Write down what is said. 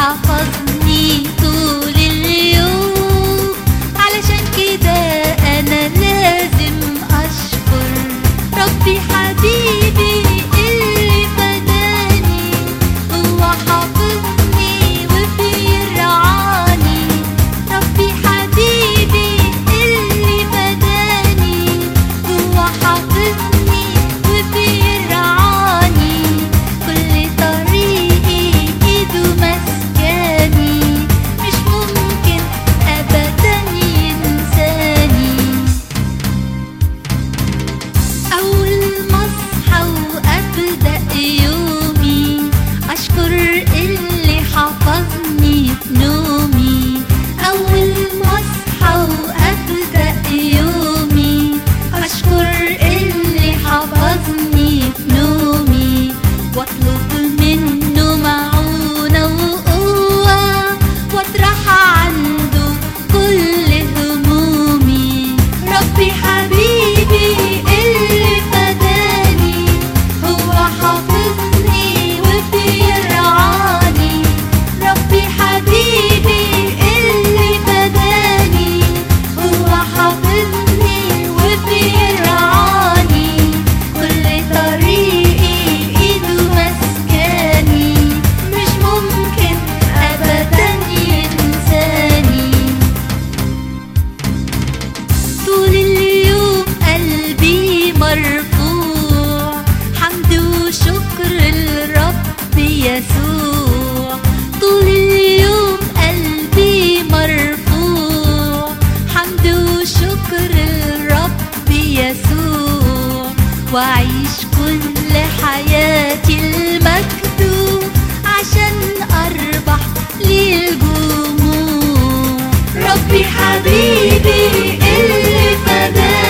حفظني طول اليوم علشان كده انا لازم اشكر ربي حبيبي اللي فداني هو حافظني وبيرعاني ربي حبيبي اللي فداني هو حافظني وبيرعاني كل طريقي ايده مسكاني مش ممكن ابدا ينساني أول ما أصحى وأبدأ يومي أشكر اللي حفظني في نومي أول ما أصحى وأبدأ يومي أشكر اللي حفظني في نومي وأطلب منه معونة وقوة وأطرح عنده كل همومي ربي حبيبي اللي فداني هو حافظني وبيرعاني ربي حبيبي اللي فداني هو حافظني وبيرعاني كل طريقي ايده مسكاني مش ممكن ابدا ينساني طول اليوم قلبي مرفوع حمد وشكر لرب يسوع طول اليوم قلبي مرفوع حمد وشكر لرب يسوع وأعيش كل حياتي المكتوب عشان أربح للجموع ربي حبيبي اللي فداني